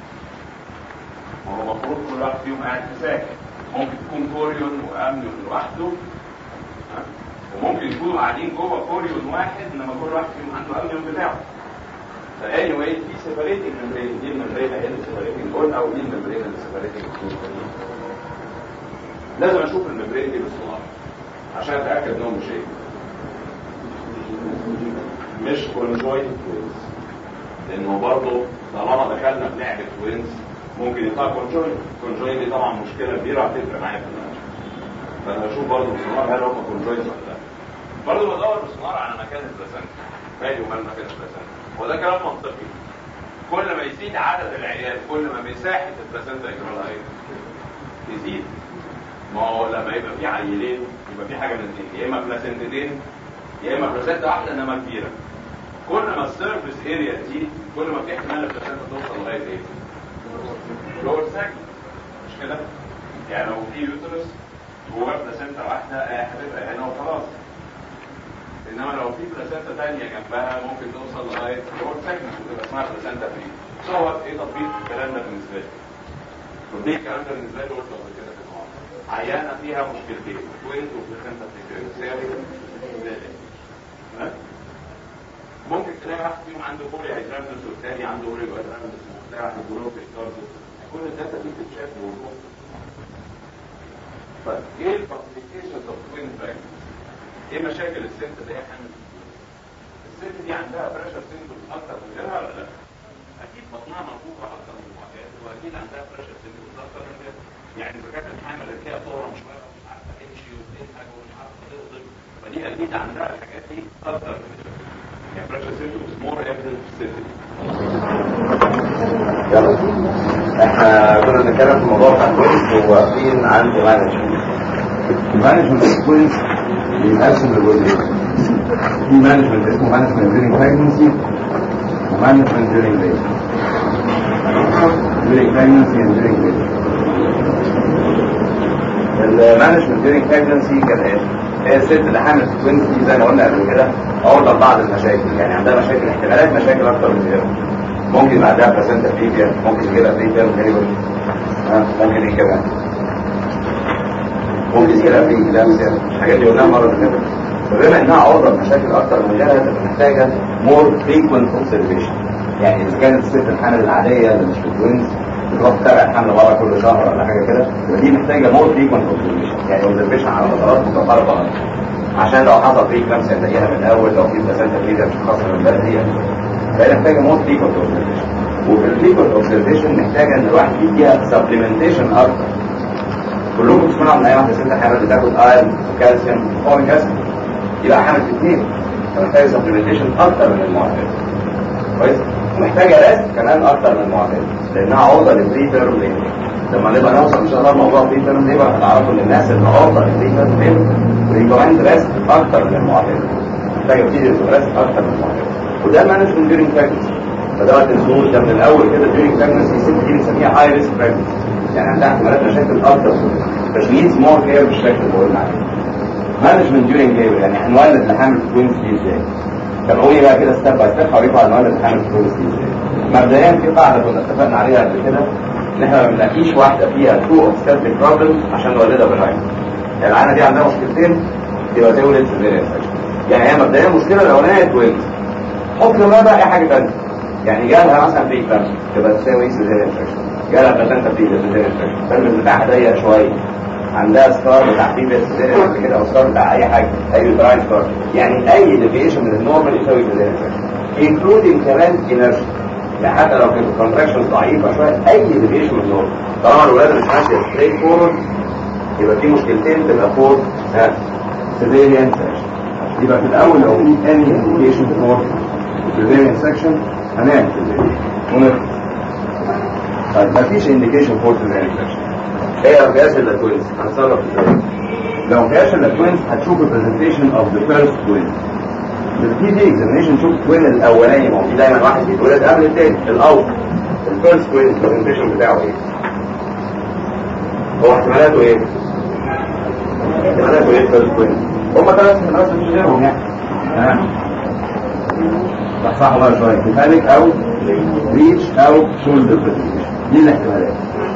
هو المفروض كل واحد فيهم قاعد في ساكن ممكن تكون كوريون وامنيون لوحده وممكن يكونوا قاعدين جوه كوريون واحد انما كل واحد فيهم عنده امنيون بتاعه فاني واي في سيبريتنج ممبرين دي الممبرين هي اللي سيبريتنج دول او دي الممبرين اللي سيبريتنج لازم اشوف الممبرين دي بالصناعه عشان اتاكد انهم مش ايه مش كونجوينت توينز لانه برضه طالما دخلنا في لعبه توينز ممكن يطلع كونجوينت كونجوينت دي طبعا مشكله كبيره هتفرق معايا في المنهج فانا هشوف برضه بالسونار هل هم كونجوينت ولا لا برضه بدور بالسونار على مكان البلاسنتا مالي ومال مكان البلاسنتا وده كلام منطقي كل ما يزيد عدد العيال كل ما مساحه البلاسنتا يجرى لها ايه؟ يزيد ما هو لما يبقى في عيلين يبقى في حاجه من الاثنين يا اما بلاسنتتين يا اما بلاسنتا واحده انما كبيره كل ما السيرفيس اريا تزيد كل ما في احتمال البلاسنتا توصل لغايه ايه؟ لور ساكن مش كده؟ يعني لو في يوترس جواه بلاسنتا واحده هتبقى هنا وخلاص انما لو في بلاسنتا ثانيه جنبها ممكن توصل لغايه لور ساكن وتبقى اسمها بلاسنتا فري صور ايه تطبيق الكلام ده بالنسبه لي؟ تطبيق الكلام ده بالنسبه لي قلت قبل كده في الموضوع عيانه فيها مشكلتين توينز وبلاسنتا فري ممكن تلاقي واحد فيهم عنده بولي هيدرامنس والثاني عنده بولي هيدرامنس وتلاقي واحد بولو في الكاردو كل الداتا دي بتتشاف بوضوح طيب ايه الكلاسيفيكيشن اوف توين براكتس؟ ايه مشاكل الست اللي هي حامل الست دي عندها بريشر سيمبل اكتر من غيرها ولا لا؟ اكيد بطنها منفوخه اكتر من المعتاد واكيد عندها بريشر سيمبل اكتر من غيرها يعني اذا كانت الحامل اللي هي طورة شويه ومش عارفه تمشي وتضحك ومش عارفه تغضب فدي اكيد عندها الحاجات دي اكتر من غيرها يعني بريشر سيمبل is more evident في الست يلا احنا كنا بنتكلم في الموضوع بتاع الكويس وواقفين عند مانجمنت المانجمنت الكويس بيتقسم لجزئين في مانجمنت اسمه مانجمنت during pregnancy ومانجمنت during labor during pregnancy and during labor المانجمنت during pregnancy كان ايه؟ هي الست اللي حامل في توينز دي زي ما قلنا قبل كده عرضة لبعض المشاكل يعني عندها مشاكل احتمالات مشاكل اكتر من غيرها ممكن بعدها بلاسنتا بريفيا ممكن يجيلها بريفيا وكاريبر ممكن ايه كمان ممكن يجيلها بريكلامسيا الحاجات دي قلناها مرة قبل كده فبما انها عرضه لمشاكل اكتر من غيرها تبقى محتاجه مور فريكوينت اوبزرفيشن يعني اذا كانت الست الحامل العاديه اللي مش بتوينز بتروح تتابع الحمل مره كل شهر ولا حاجه كده يبقى دي محتاجه مور فريكوينت اوبزرفيشن يعني اوبزرفيشن على فترات متقاربه عشان لو حصل فيه كلام تلاقيها من الاول لو في بلاسنتا فيزا مش خاصه من بدري فهي محتاجه مور فريكوينت اوبزرفيشن وفي الفريكوينت اوبزرفيشن محتاجه ان الواحد يديها سبلمنتيشن اكتر كلكم تسمعوا من اي واحده ست حامل بتاخد ايرون وكالسيوم وفوريك اسيد يبقى حامل في اثنين فمحتاجه سبلمنتيشن اكتر من المعتاد كويس ومحتاجه ريست كمان اكتر من المعتاد لانها عرضه للبري تيرم ليبر لما نبقى نوصل ان شاء الله لموضوع بري تيرم ليبر هتعرفوا ان الناس اللي عرضه للبري تيرم ليبر ريكومند ريست اكتر من المعتاد محتاجه تبتدي ريست اكتر من المعتاد وده مانجمنت ديورنج براكتس فدوت الزول ده من الاول كده ديورنج براكتس الست دي بنسميها هاي ريسك براكتس يعني عندها احتمالات مشاكل اكتر بس نيدز مور كير بالشكل اللي قلنا عليه مانجمنت ديورنج ليبر يعني هنولد اللي حامل في توينز دي ازاي طب قولي بقى كده ستيب باي ستيب هوريكم على الولد اللي حامل في توينز دي ازاي مبدئيا في قاعده كنا اتفقنا عليها قبل كده ان احنا ما بنلاقيش واحده فيها تو اوبستاتيك بروبلم عشان نولدها بالرايت يعني العينه دي عندها مشكلتين يبقى تولد سيزيريان يعني هي مبدئيا المشكله الاولانيه توينز حط له بقى اي حاجه ثانيه يعني جالها مثلا في كلام تبقى تساوي سيزيريان سكشن جالها بلاسنتا في سيزيريان سكشن الفيلم بتاعها ضيق شويه عندها ستار بتاع في سيزيريان قبل كده او ستار بتاع اي حاجه اي براين ستار يعني اي ديفيشن من النورمال يساوي سيزيريان سكشن انكلودينج كمان انرشيا يعني حتى لو كانت الكونتراكشنز ضعيفه شويه اي ديفيشن من النورمال طالما الولاده مش ماشيه ستريت فورورد يبقى في مشكلتين تبقى فور سيزيريان سكشن يبقى في الاول لو في اني انديكيشن فور سيزيريان سكشن هنعمل سيزيريان ونرجع طيب مفيش انديكيشن فور سيزيريان سكشن هي قياس التوينز هنتصرف ازاي لو قياس التوينز هتشوف البرزنتيشن اوف ذا فيرست توين في دي اكزامينشن تشوف التوين الاولاني ما هو في دايما واحد بيتولد قبل الثاني الاوت الفيرست توين البرزنتيشن بتاعه ايه هو احتمالاته ايه احتمالاته ايه الفيرست توين هم ثلاث احتمالات مش غيرهم يعني ها صحصحوا بقى شويه كيفاليك او ريتش او شولدر برزنتيشن دي الاحتمالات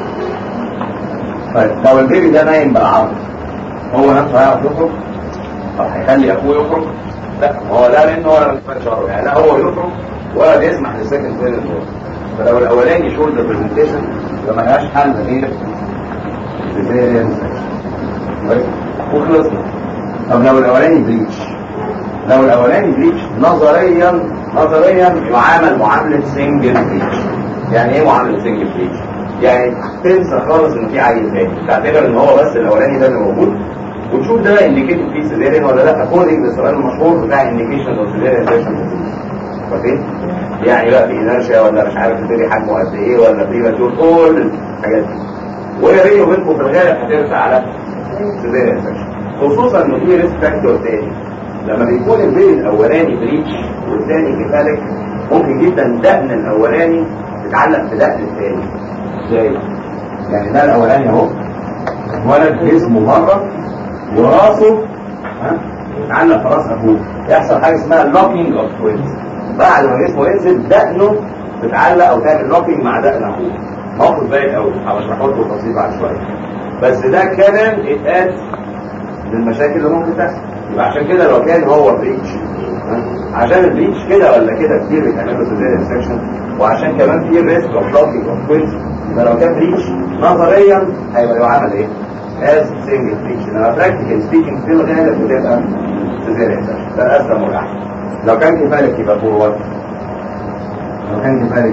طيب لو البيبي ده نايم بالعرض هو نفسه هيعرف يخرج طب هيخلي اخوه يخرج لا هو لا لان هو لا مش شعره يعني لا هو يخرج ولا بيسمح للسكند فين الدور فلو الاولاني شولدر برزنتيشن فما لهاش حل غير سيزيريان كويس وخلصنا طب لو الاولاني بريتش لو الاولاني بريتش نظريا نظريا يعامل معامله سنجل بريتش يعني ايه معامله سنجل بريتش يعني تنسى خالص ان في عيل تاني تعتبر ان هو بس الاولاني ده اللي موجود وتشوف ده انديكيتد فيه سيزيريان ولا لا اكوردنج للسؤال المشهور بتاع انديكيشن اوف سيزيريان سيشن فاكرين؟ يعني بقى في انرشيا ولا مش عارف البيبي حجمه قد ايه ولا بريماتور كل الحاجات دي وهي بيني وبينكم في الغالب هترسى على سيزيريان سيشن خصوصا انه في ريسك فاكتور تاني لما بيكون البيبي الاولاني بريتش والثاني كفالك ممكن جدا دقن الاولاني تتعلق في دقن الثاني ازاي؟ يعني ده الاولاني اهو ولد جسمه بره وراسه ها اتعلق في راس اخوه يحصل حاجه اسمها لوكينج اوف توينز بعد ما جسمه ينزل دقنه تتعلق او تعمل لوكينج مع دقن اخوه موقف باين قوي هشرحه لكم تفصيل بعد شويه بس ده كمان اتقاس للمشاكل اللي ممكن تحصل يبقى عشان كده لو كان هو بريتش عشان البريتش كده ولا كده كتير بيتعمل له سيزيريان سكشن وعشان كمان في ريسك اوف لوكينج اوف توينز يبقى لو كان بريتش نظريا هيبقى يعمل ايه؟ as single breach انما practical speaking في الغالب بتبقى سيزيريان سكشن ده الاسلم والاحسن لو كان كفالك يبقى فورورد لو كان كفالك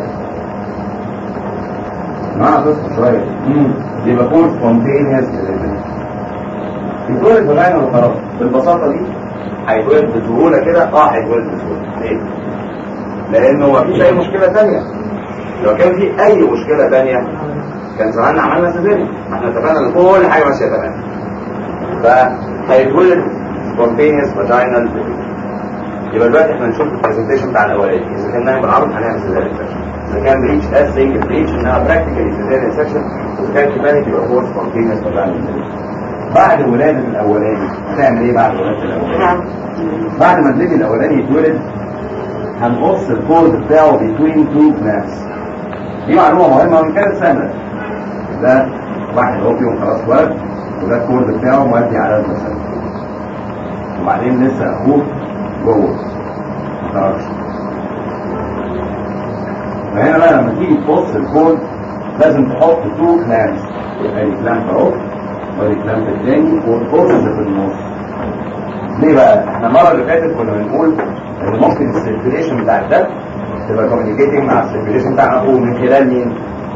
معنا قصة شوية يبقى فور spontaneous يتولد بغاية وخلاص بالبساطة دي هيتولد بسهولة كده اه هيتولد بسهولة ليه؟ لانه مفيش اي مشكلة تانية لو كان في اي مشكلة تانية كان زماننا عملنا سيزيريان ما احنا اتفقنا ان كل حاجة ماشية تمام فهيتولد spontaneous vaginal يبقى دلوقتي احنا نشوف البرزنتيشن بتاع الاولاني اذا كان نايم بالعرض هنعمل سيزيريان سكشن اذا كان بريتش از سنجل بريتش انها براكتيكالي سيزيريان سكشن واذا كان كفايه يبقى هو سبونتينيوس vaginal بعد ولادة الاولاني هنعمل ايه بعد ولادة الاولاني بعد ما البيبي الاولاني يتولد هنقص الكورد بتاعه بين تو فلابس دي معلومه مهمه وان كانت سهله ده واحد اهو فيهم خلاص ولد وده الكورد بتاعه مودي على المسافه وبعدين لسه اخوه جوه ما خرجش فهنا بقى لما تيجي تبص الكود لازم تحط تو كلامز ادي كلام اهو وادي كلام التاني وتبص في النص ليه بقى؟ احنا المره اللي فاتت كنا بنقول ان ممكن السيركيليشن بتاع الدم تبقى كوميونيكيتنج مع السيركيليشن بتاع اخوه من خلال مين؟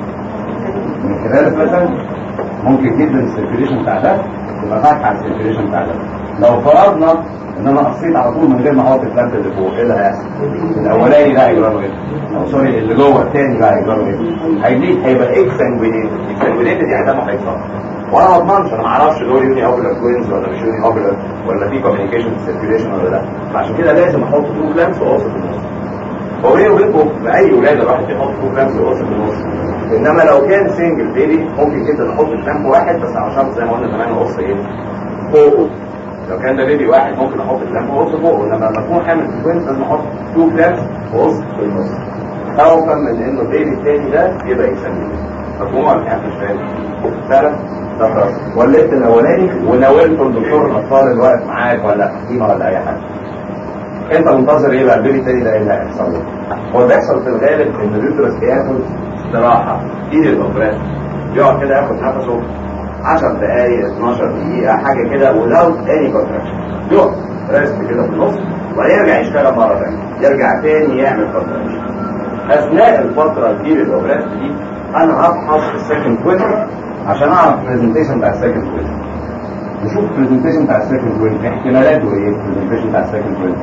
من خلال البلازم ممكن جدا السيركيليشن بتاع ده تبقى فاتحه على السيركيليشن بتاع ده لو فرضنا ان انا قصيت على طول من غير ما احط الكلام اللي فوق ايه اللي هيحصل؟ الاولاني ده هيجرى له ايه؟ او سوري اللي جوه الثاني ده هيجرى له ايه؟ هيزيد هيبقى اكسنجوينيتد اكسنجوينيتد يعني دمه هيتصفى وانا ما اضمنش انا ما اعرفش دول يوني اوبلر توينز ولا مش يوني اوبلر ولا في كوميونيكيشن سيركيليشن ولا لا فعشان كده لازم احط تو كلامس واوصل في النص هو بيني وبينكم باي ولاده الواحد بيحط تو كلامس واوصل في النص انما لو كان سنجل بيبي ممكن جدا احط كلامب واحد بس على شرط زي ما قلنا زمان اقص ايه فوقه لو كان ده بيبي واحد ممكن احط كلامب واقص فوقه انما لما اكون حامل في كوينت لازم احط تو كلامس واقص في النص خوفا من انه البيبي التاني ده يبقى يسميه مفهوم ولا مش مش فاهم فعلا ده خلاص ولدت الاولاني وناولته الدكتور الاطفال اللي واقف معاك ولا حكيمه ولا اي حاجه انت منتظر ايه بقى البيبي التاني ده ايه اللي هيحصل له هو بيحصل في الغالب ان اليوترس بياخد استراحه ايد الاوبرات يقعد كده ياخد نفسه 10 دقايق 12 دقيقه حاجه كده without any contraction يقعد ريست كده في النص ويرجع يشتغل مره ثانيه يرجع تاني يعمل contraction اثناء الفتره دي الاوبرات دي انا هفحص السكند كوينت عشان اعرف البرزنتيشن بتاع السكند كوينت نشوف البرزنتيشن بتاع السكند كوينت احتمالاته ايه البرزنتيشن بتاع السكند كوينت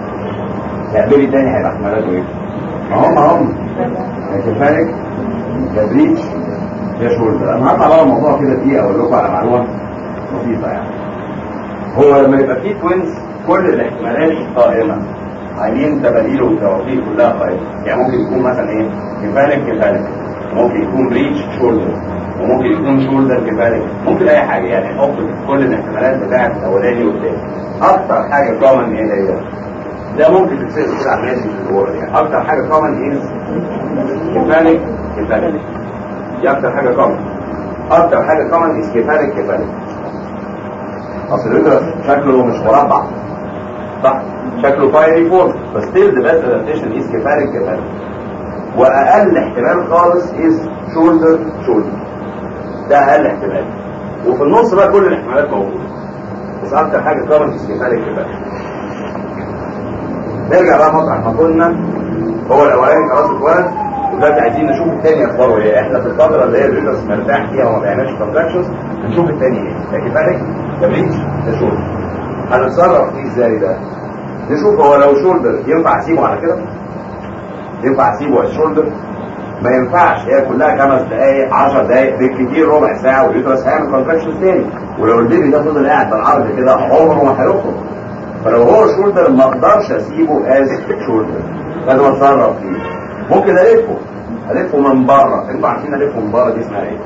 يقبلي تاني هيبقى احتمالاته ايه ما هم هم يا كفالك يا بريتش يا شولدر انا هطلع بقى الموضوع كده دقيقه اقول لكم على معلومه بسيطه يعني هو لما يبقى فيه توينز كل الاحتمالات قائمه عايزين تباديل والتوافيق كلها قائمه يعني ممكن يكون مثلا ايه كفالك كفالك ممكن يكون بريتش شولدر وممكن يكون شولدر كفالك ممكن اي حاجه يعني نحط كل الاحتمالات بتاعت الاولاني والتاني اكتر حاجه كومن ايه هي ده ممكن تتسال كده على الناس في الورد يعني اكتر حاجه كومن از كفالك كفالك دي اكتر حاجه كومن اكتر حاجه كومن از كفالك كفالك اصل الفكره شكله مش مربع صح شكله بايري فورم بس ستيل ذا بيست ادابتيشن از كفالك كفالك واقل احتمال خالص از شولدر شولدر ده اقل احتمال وفي النص بقى كل الاحتمالات موجوده بس اكتر حاجه كومن از كفالك كفالك نرجع بقى مطرح ما كنا هو الاولاني خلاص اتولد ودلوقتي عايزين نشوف الثاني اخباره ايه احنا في الفتره اللي هي الريترس مرتاح فيها وما بيعملش كونتراكشنز نشوف الثاني ايه ده كفالك ده بريتش ده شولدر هنتصرف فيه ازاي ده نشوف هو لو شولدر ينفع اسيبه على كده ينفع اسيبه على الشولدر ما ينفعش هي كلها خمس دقايق 10 دقايق بالكتير ربع ساعه واليوترس هيعمل كونتراكشنز تاني ولو البيبي ده فضل قاعد بالعرض كده عمره ما هيخرج فلو هو شولدر ما اقدرش اسيبه از شولدر لازم اتصرف فيه ممكن الفه الفه من بره انتوا عارفين الفه من بره دي اسمها ايه؟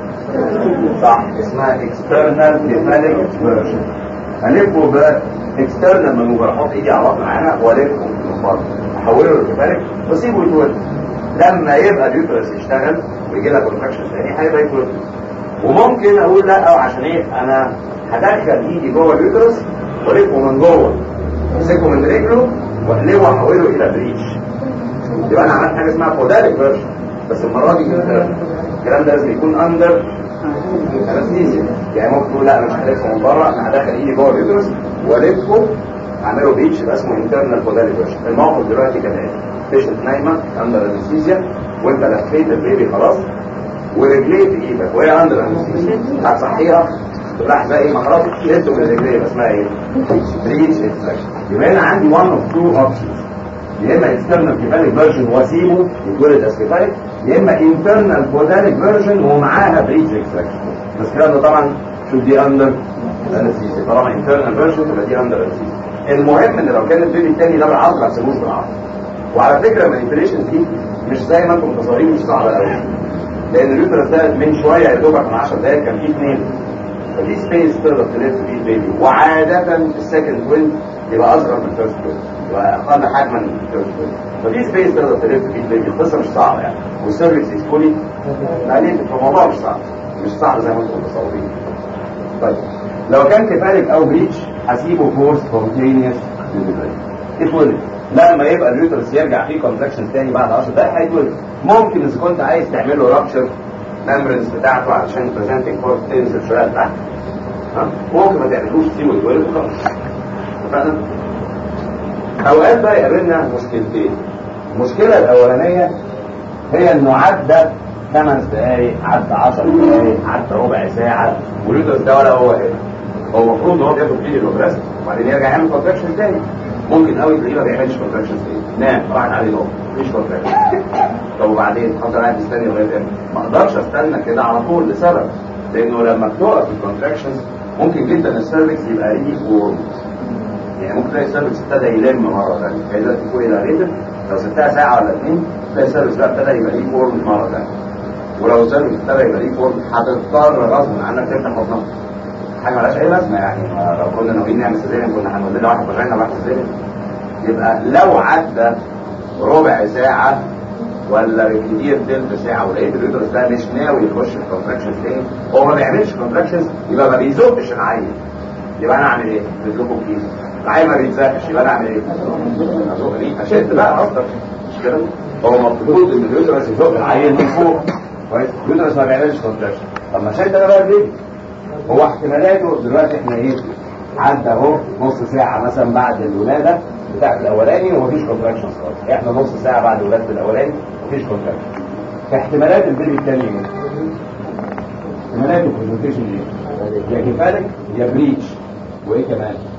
صح اسمها اكسترنال كيفاليك فيرجن الفه بقى اكسترنال من بره احط ايدي على بطن العينه والفه من بره احوله للكيفاليك واسيبه يتولد لما يبقى اليوترس يشتغل ويجي لها كونتراكشن تاني هيبقى يتولد وممكن اقول لا عشان ايه انا هدخل ايدي جوه اليوترس والفه من جوه امسكه من رجله واقلبه واحوله الى بريتش يبقى انا عملت حاجه اسمها بوداليك فيرجن بس المره دي كده الكلام ده لازم يكون اندر انستيزيا يعني ممكن تقول لا انا مش هلفه من بره انا هدخل ايدي جوه اليوترس والفه اعمله بريتش يبقى اسمه انترنال بوداليك فيرجن الموقف دلوقتي كالاتي بيشنت نايمه اندر انستيزيا وانت لفيت البيبي خلاص ورجليه في ايدك وهي اندر انستيزيا هتصحيها تقول زي ما خلاص لسه من الرجليه اسمها ايه؟ بريتش اكستراكشن يبقى انا عندي one of two options يا اما external كيفاليك فيرجن واسيبه يتولد از كيفاليك يا اما internal بوداليك فيرجن ومعاها بريتش اكستراكشن بس الكلام ده طبعا شوف دي اندر انستيزيا طالما internal فيرجن يبقى دي اندر انستيزيا المهم ان لو كان البيبي الثاني ده بالعرض ما تسيبوش بالعرض وعلى فكره المانيبيوليشن دي مش زي ما انتم متصورين مش صعبه قوي لان اليوترس ده من شويه يا دوبك من 10 دقائق كان فيه اثنين ففي سبيس تقدر تلف فيه البيبي وعادة السكند ويند يبقى اصغر من الفيرست ويند يبقى اقل حجما من الفيرست ويند ففي سبيس تقدر تلف فيه البيبي القصه مش صعبه يعني والسيرفيس از فولي بعدين فالموضوع مش صعب مش صعب زي ما انتم متصورين طيب لو كان كفالك او بريتش هسيبه فور سبونتينيوس ديليفري اتولد لما يبقى اليوترس يرجع فيه كونتراكشن تاني بعد 10 دقايق هيتولد ممكن اذا كنت عايز تعمل له رابشر ميمبرنز بتاعته علشان بريزنتنج فور تنزل شويه لتحت ها؟ ممكن ما تعملوش تسيبه يتولد وخلاص اتفقنا؟ اوقات بقى يقابلنا مشكلتين المشكله الاولانيه هي انه عدى خمس دقايق عدى 10 دقايق عدى ربع ساعه واليوترس ده ولا هو هنا هو المفروض ان هو بياخد فيه الاوبريست وبعدين يرجع يعمل كونتراكشن تاني ممكن قوي تلاقيه ما بيعملش كونتراكشن تاني نام راحت عليه نوم مفيش كونتراكشن طب وبعدين افضل قاعد مستني لغايه امتى؟ ما اقدرش استنى كده على طول لسبب لانه لما بتقف الكونتراكشنز ممكن جدا السيرفكس يبقى ريليف وورم يعني ممكن تلاقي السيرفكس ابتدى يلم مره ثانيه يعني دلوقتي فوق الى ريتم لو سبتها ساعه ولا اثنين تلاقي السيرفكس بقى ابتدى يبقى ريليف وورم مره ثانيه ولو السيرفكس ابتدى يبقى ريليف وورم هتضطر غصب عنك تفتح بطنك حاجه مالهاش اي لازمه يعني ما لو كنا ناويين نعمل سيزيريان كنا هنقول لنا واحد فاجينا واحد سيزيريان يبقى لو عدى ربع ساعه ولا بالكتير تلت ساعه ولقيت اليوترس ده مش ناوي يخش في كونتراكشن تاني هو ما بيعملش كونتراكشنز يبقى ما بيزقش العين يبقى انا اعمل ايه؟ بدلكم كيس العين ما بيتزقش يبقى انا اعمل ايه؟ ازق ليه؟ اشد بقى قصدك مش كده؟ هو المفروض ان اليوترس يزق العين من فوق كويس اليوترس ما بيعملش كونتراكشن طب ما شد انا بقى ليه؟ هو احتمالاته دلوقتي احنا ايه عدى اهو نص ساعة مثلا بعد الولادة بتاعت الاولاني ومفيش كونتراكشن خالص احنا نص ساعة بعد ولادة الاولاني مفيش كونتراكشن احتمالات البيبي الثاني ايه؟ احتمالات البرزنتيشن ايه؟ يا كفالك يا بريتش وايه كمان؟